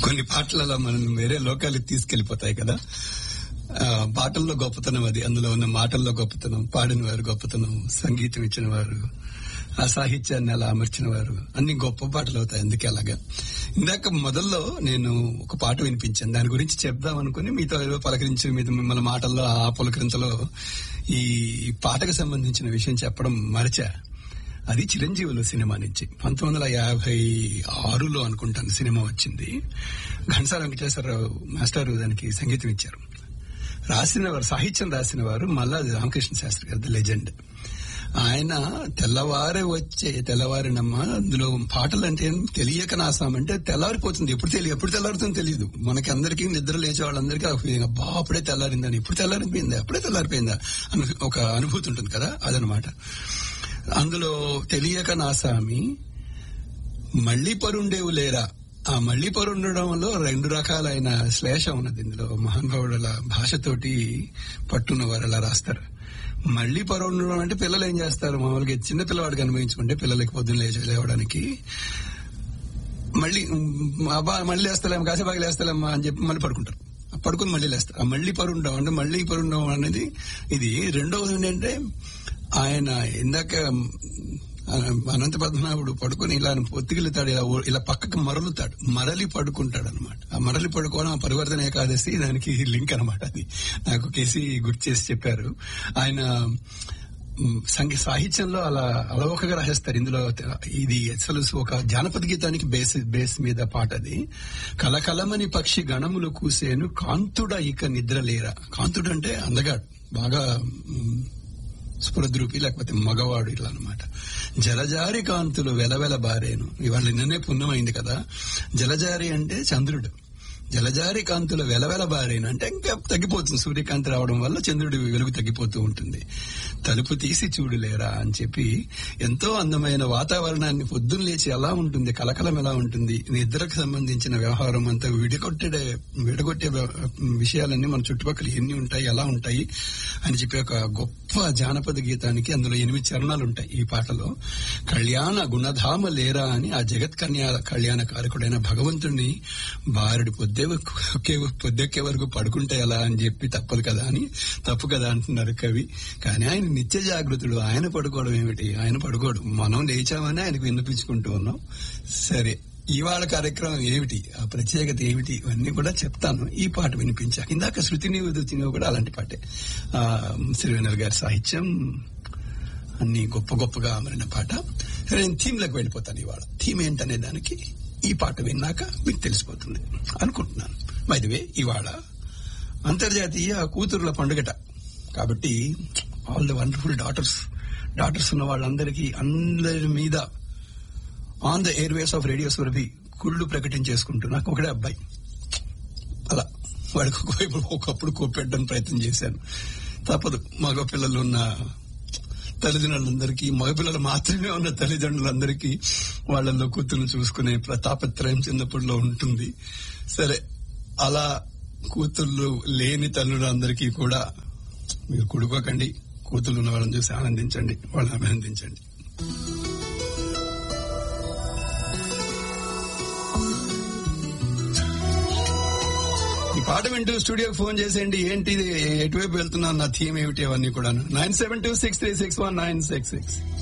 కొన్ని పాటలలో మనం వేరే లోకాలకు తీసుకెళ్లిపోతాయి కదా ఆ, పాటల్లో గొప్పతనం అది అందులో ఉన్న మాటల్లో గొప్పతనం పాడిన వారు గొప్పతనం సంగీతం ఇచ్చిన వారు ఆ సాహిత్యాన్ని అలా అమర్చిన వారు అన్ని గొప్ప పాటలు అవుతాయి అందుకే అలాగా ఇందాక మొదల్లో నేను ఒక పాట వినిపించాను దాని గురించి చెప్దాం అనుకుని మీతో ఏదో పలకరించి మీద మిమ్మల్ని మాటల్లో ఆ పులకరింతలో ఈ పాటకు సంబంధించిన విషయం చెప్పడం మరచా అది చిరంజీవులు సినిమా నుంచి పంతొమ్మిది వందల యాభై ఆరులో అనుకుంటాను సినిమా వచ్చింది ఘంటసాల వెంకటేశ్వరరావు మాస్టర్ దానికి సంగీతం ఇచ్చారు రాసిన వారు సాహిత్యం రాసిన వారు మల్లా రామకృష్ణ శాస్త్రి గారు లెజెండ్ ఆయన తెల్లవారే వచ్చే తెల్లవారినమ్మ అందులో పాటలు అంటే ఏం తెలియక నాసామంటే తెల్లారిపోతుంది ఎప్పుడు తెలియదు ఎప్పుడు తెల్లారుతుందో తెలియదు మనకి అందరికీ నిద్ర లేచే వాళ్ళందరికీ ఆ feeling, అబ్బా అప్పుడే తెల్లారిందని ఇప్పుడు తెల్లారిపోయిందా అప్పుడే తెల్లారిపోయిందా అని ఒక అనుభూతి ఉంటుంది కదా అదనమాట అందులో తెలియక నాసామి మళ్ళీ పరుండేవు లేరా ఆ మళ్ళీ పరుండడంలో రెండు రకాలైన శ్లేష ఉన్నది ఇందులో మహానుభావుల భాషతోటి పట్టున్న వారు అలా రాస్తారు మళ్ళీ పరుండడం అంటే పిల్లలు ఏం చేస్తారు మామూలుగా చిన్న పిల్లవాడికి అనుభవించుకుంటే పిల్లలకి పొద్దున్న లేచి లేవడానికి మళ్ళీ ఉమ్, అబ్బా మళ్ళీ లేస్తలేం కాసేపాకి లేస్తలేమ్మా అని చెప్పి మళ్ళీ పడుకుంటారు పడుకుని మళ్ళీ లేస్తారు ఆ మళ్ళీ పరుండం అంటే మళ్ళీ పరుండం అనేది ఇది రెండవది ఏంటంటే ఆయన ఇందాక ఆ, అనంత పద్మనాభుడు పడుకొని ఇలా పొత్తిగిలుతాడు ఇలా ఓ- ఇలా పక్కకు మరలుతాడు మరలి పడుకుంటాడు అనమాట ఆ మరలి పడుకోవడం ఆ పరివర్తన ఏకాదశి దానికి లింక్ అనమాట అది నాకు కేసీ గుర్తు చేసి చెప్పారు ఆయన మ్, సంగీ సాహిత్యంలో అలా అలవోకగా రాసేస్తారు ఇందులో తె- ఇది అసలు ఒక జానపద గీతానికి బేస్ బేస్ మీద పాట అది కలకలమని పక్షి గణములు కూసేను కాంతుడ ఇక నిద్రలేరా కాంతుడు అంటే అందగాడు బాగా మ్, స్ఫురద్రూపి లేకపోతే మగవాడు ఇట్లా అనమాట జలజారి కాంతులు వెలవెల బారేను ఇవాళ నిన్ననే పుణ్యమైంది కదా జలజారి అంటే చంద్రుడు జలజారి కాంతులు వెలవెల బారేను అంటే ఇంకా తగ్గిపోతుంది సూర్యకాంతి రావడం వల్ల చంద్రుడి వెలుగు తగ్గిపోతూ ఉంటుంది తలుపు తీసి చూడులేరా అని చెప్పి ఎంతో అందమైన వాతావరణాన్ని పొద్దున్న లేచి ఎలా ఉంటుంది కలకలం ఎలా ఉంటుంది నిద్రకు సంబంధించిన వ్యవహారం అంతా విడగొట్టే విడగొట్టే వ్య- విషయాలన్నీ మన చుట్టుపక్కల ఎన్ని ఉంటాయి ఎలా ఉంటాయి అని చెప్పి ఒక గొప్ప జానపద గీతానికి అందులో ఎనిమిది చరణాలు ఉంటాయి ఈ పాటలో కళ్యాణ గుణధామ లేరా అని ఆ జగత్ కన్యా కళ్యాణ కారకుడైన భగవంతుణ్ణి బారుడి పొద్దే పొద్దెక్కే వరకు పడుకుంటే ఎలా అని చెప్పి తప్పదు కదా అని తప్పు కదా అంటున్నారు కవి కానీ ఆయన నిత్య జాగృతుడు ఆయన పడుకోవడం ఏమిటి ఆయన పడుకోడు మనం లేచామని ఆయనకు వినిపించుకుంటూ ఉన్నాం సరే ఇవాళ కార్యక్రమం ఏమిటి ఆ ప్రత్యేకత ఏమిటి ఇవన్నీ కూడా చెప్తాను ఈ పాట వినిపించాక ఇందాక శృతి నివేదించినవి కూడా అలాంటి పాటే ఆ శ్రీవేంద్ర గారి సాహిత్యం అన్ని గొప్ప గొప్పగా అమరిన పాట సరే నేను థీమ్ లకు వెళ్ళిపోతాను ఇవాళ థీమ్ ఏంటనే దానికి ఈ పాట విన్నాక మీకు తెలిసిపోతుంది అనుకుంటున్నాను వే ఇవాళ అంతర్జాతీయ కూతురుల పండుగట కాబట్టి all the wonderful daughters daughters ఉన్న వాళ్ళందరికీ అందరి మీద on the airwaves of radio Surabhi కుళ్ళు ప్రకటించేసుకుంటూ నాకు ఒకడే అబ్బాయి అలా వాడికి ఒకవైపు ఒకప్పుడు కోపెట్టడం ప్రయత్నం చేశాను తప్పదు మగ పిల్లలు ఉన్న తల్లిదండ్రులందరికీ మగపిల్లలు మాత్రమే ఉన్న తల్లిదండ్రులందరికీ వాళ్ళల్లో కూతురు చూసుకునే తాపత్రయం చిన్నప్పుడులో ఉంటుంది సరే అలా కూతుళ్ళు లేని తల్లులందరికీ కూడా మీరు కుడుకోకండి కూతుళ్ళు ఉన్న వాళ్ళని చూసి ఆనందించండి వాళ్ళని అభినందించండి ఈ పాట వింటూ స్టూడియోకి ఫోన్ చేసేయండి ఏంటి ఇది? ఎటువైపు వెళ్తున్నాను నా థీమ్ ఏమిటి అవన్నీ కూడా nine seven two six three six one nine six six